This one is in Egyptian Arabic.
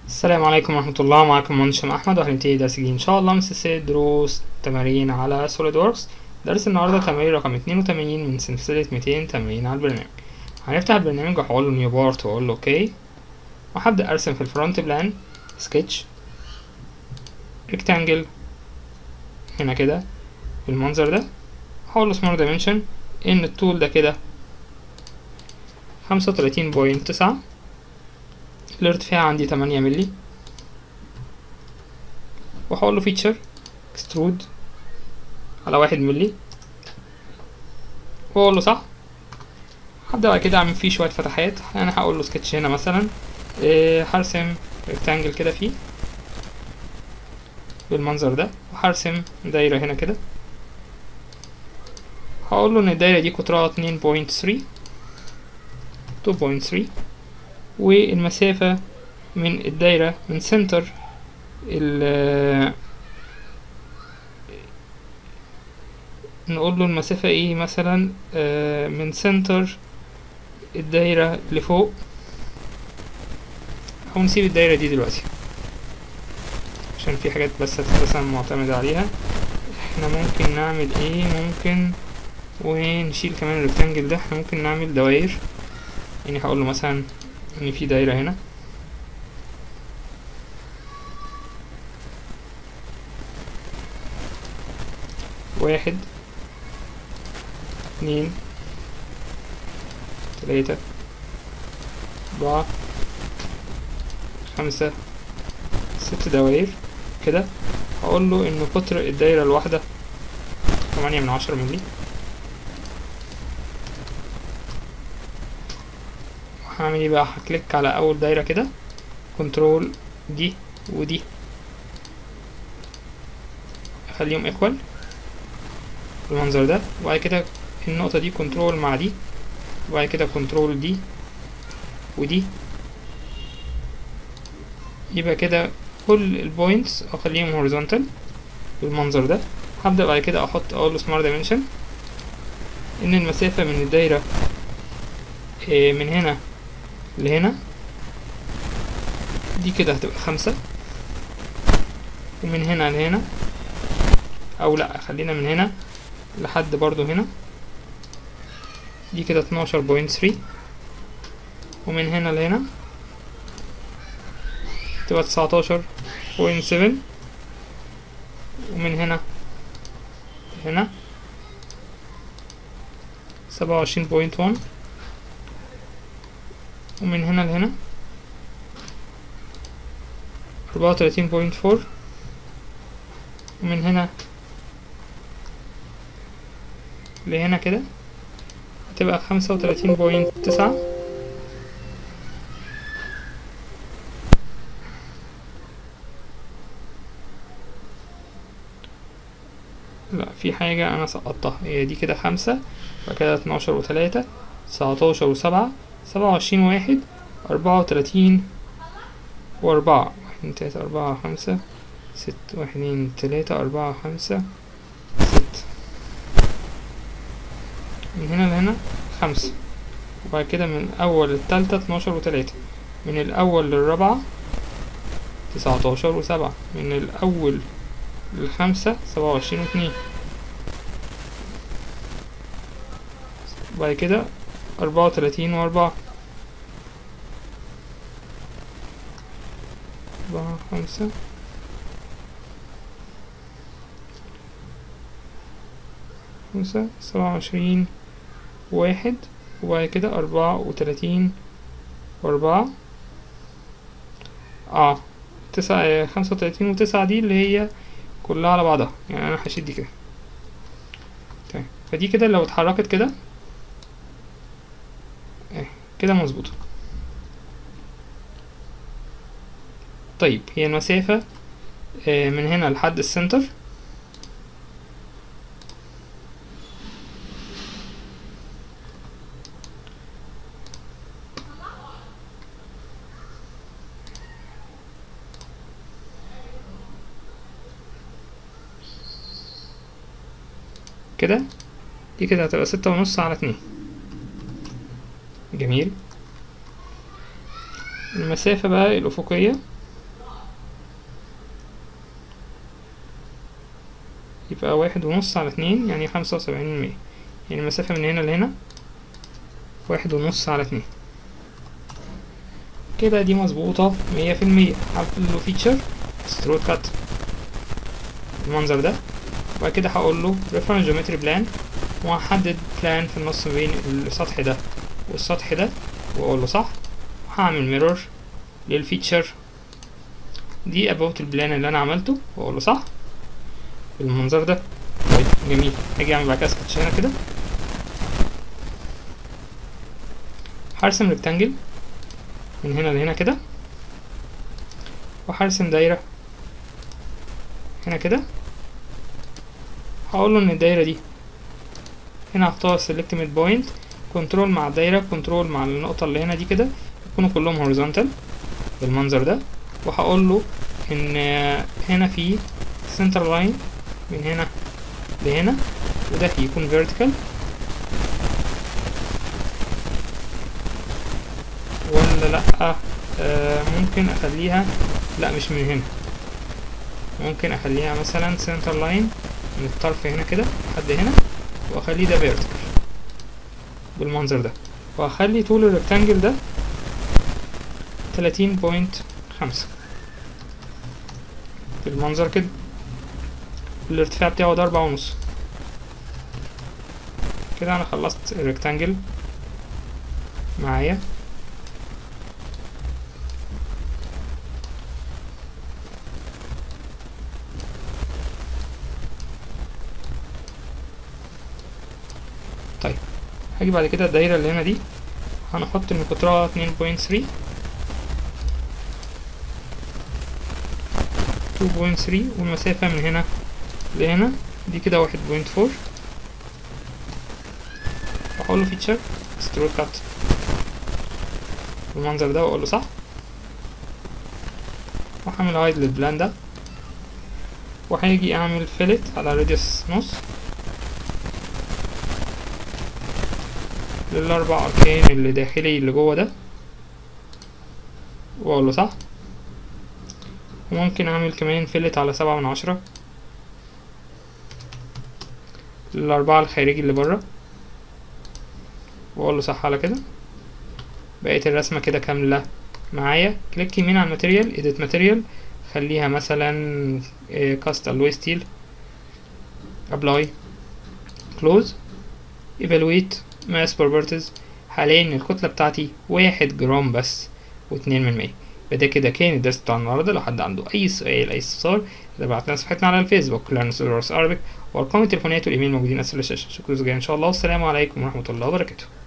السلام عليكم ورحمة الله معكم مهندس هشام أحمد وهنبتدي درس جديد إن شاء الله من سلسلة دروس تمارين على سوليد ووركس درس النهاردة تمرين رقم اتنين وتمانين من سلسلة ميتين تمرين على البرنامج هنفتح البرنامج وهقول له نيو بارت وأقول له أوكي وهبدأ أرسم في الفرونت بلان سكتش ريكتانجل هنا كده بالمنظر ده هقول له سمول دايمنشن إن الطول ده كده خمسة وتلاتين بوينت تسعة الارتفاع عندي تمانية ملي وهقول له فيتشر اكسترود على واحد ملي واقول له صح هبدأ بعد كده اعمل فيه شوية فتحات انا هقول له سكتش هنا مثلا إيه هرسم ريكتانجل كده فيه بالمنظر ده وهرسم دايرة هنا كده هقول له ان الدايرة دي قطرها اتنين بوينت ثري تو بوينت ثري والمسافة من الدايرة من سنتر ال نقول له المسافة ايه مثلا آه من سنتر الدايرة لفوق او نسيب الدايرة دي دلوقتي عشان في حاجات بس هتترسم معتمد عليها احنا ممكن نعمل ايه ممكن ونشيل كمان الريكتانجل ده احنا ممكن نعمل دواير يعني هقول له مثلا ان في دايرة هنا واحد اتنين تلاتة أربعة خمسة ست دواير كده هقول له ان قطر الدايرة الواحدة تمانية من عشرة ملي هعمل ايه بقى هكليك على اول دايره كده كنترول دي ودي اخليهم ايكوال بالمنظر ده وبعد كده النقطه دي كنترول مع دي وبعد كده كنترول دي ودي يبقى كده كل البوينتس اخليهم هوريزونتال بالمنظر ده هبدا بعد كده احط اقول له سمارت دايمنشن ان المسافه من الدايره من هنا لهنا دي كده هتبقى خمسة ومن هنا لهنا او لا خلينا من هنا لحد برضو هنا دي كده اتناشر بوينت ثري ومن هنا لهنا تبقى تسعتاشر بوينت سفن ومن هنا هنا سبعة وعشرين بوينت ون ومن هنا لهنا أربعة وتلاتين بوينت فور ومن هنا لهنا كده هتبقى خمسة وتلاتين بوينت تسعة لا في حاجة أنا سقطتها هي دي كده خمسة بعد كده اتناشر وتلاتة تسعتاشر وسبعة سبعة وعشرين واحد أربعة وتلاتين وأربعة واحد اتنين تلاتة أربعة خمسة ست واحد اتنين تلاتة أربعة خمسة ست من هنا لهنا خمسة وبعد كده من أول التالتة اتناشر وتلاتة من الأول للرابعة تسعتاشر وسبعة من الأول للخمسة سبعة وعشرين واتنين وبعد كده أربعة وتلاتين وأربعة أربعة خمسة خمسة سبعة وعشرين واحد وبعد كده أربعة وتلاتين وأربعة اه تسعة خمسة وتلاتين وتسعة دي اللي هي كلها على بعضها يعني أنا هشيل دي كده طيب فدي كده لو اتحركت كده كده مظبوطة طيب هي المسافة من هنا لحد السنتر كده دي كده هتبقى ستة ونص على اتنين جميل المسافة بقى الأفقية يبقى واحد ونص على اتنين يعني خمسة وسبعين من مية يعني المسافة من هنا لهنا واحد ونص على اتنين كده دي مظبوطة مية في المية هعمل له فيتشر ستروت كات المنظر ده وبعد كده هقول له reference geometry plan وهحدد بلان في النص بين السطح ده والسطح ده واقول له صح وهعمل ميرور للفيتشر دي about البلان اللي انا عملته واقول له صح بالمنظر ده طيب جميل هاجي اعمل بعد كده سكتش هنا كده هرسم ريكتانجل من هنا لهنا كده وهرسم دايرة هنا كده هقول له ان الدايرة دي هنا هختار select mid point كنترول مع الدايرة كنترول مع النقطة اللي هنا دي كده يكونوا كلهم horizontal بالمنظر ده وهقول له ان هنا في center line من هنا لهنا وده يكون vertical ولا لأ آه ممكن أخليها لأ مش من هنا ممكن أخليها مثلا center line من الطرف هنا كده لحد هنا وأخليه ده vertical بالمنظر ده وأخلي طول الريكتانجل ده تلاتين بوينت خمسة بالمنظر كده الارتفاع بتاعه ده أربعة ونص كده أنا خلصت الريكتانجل معايا طيب هاجي بعد كده الدايرة اللي هنا دي هنحط ان قطرها اتنين بوينت ثري تو بوينت ثري والمسافة من هنا لهنا دي كده واحد بوينت فور وأقول له فيتشر ستروك كات بالمنظر ده وأقول له صح وهعمل هايد للبلان ده وهاجي أعمل فيلت على راديوس نص للأربع أركان اللي داخلي اللي جوه ده وأقول له صح وممكن أعمل كمان فيلت على سبعة من عشرة للأربعة الخارجي اللي برا وأقول له صح على كده بقيت الرسمة كده كاملة معايا كليك يمين على الماتيريال edit ماتيريال خليها مثلا كاست alloy steel apply close evaluate mass properties هلاقي ان الكتلة بتاعتي واحد جرام بس واتنين من مية فده كده كان الدرس بتاع النهارده لو حد عنده اي سؤال اي استفسار تابعتنا صفحتنا على الفيسبوك لان سولارس عربي وارقام التليفونات والايميل موجودين اسفل الشاشه شكرا جزيلا ان شاء الله والسلام عليكم ورحمه الله وبركاته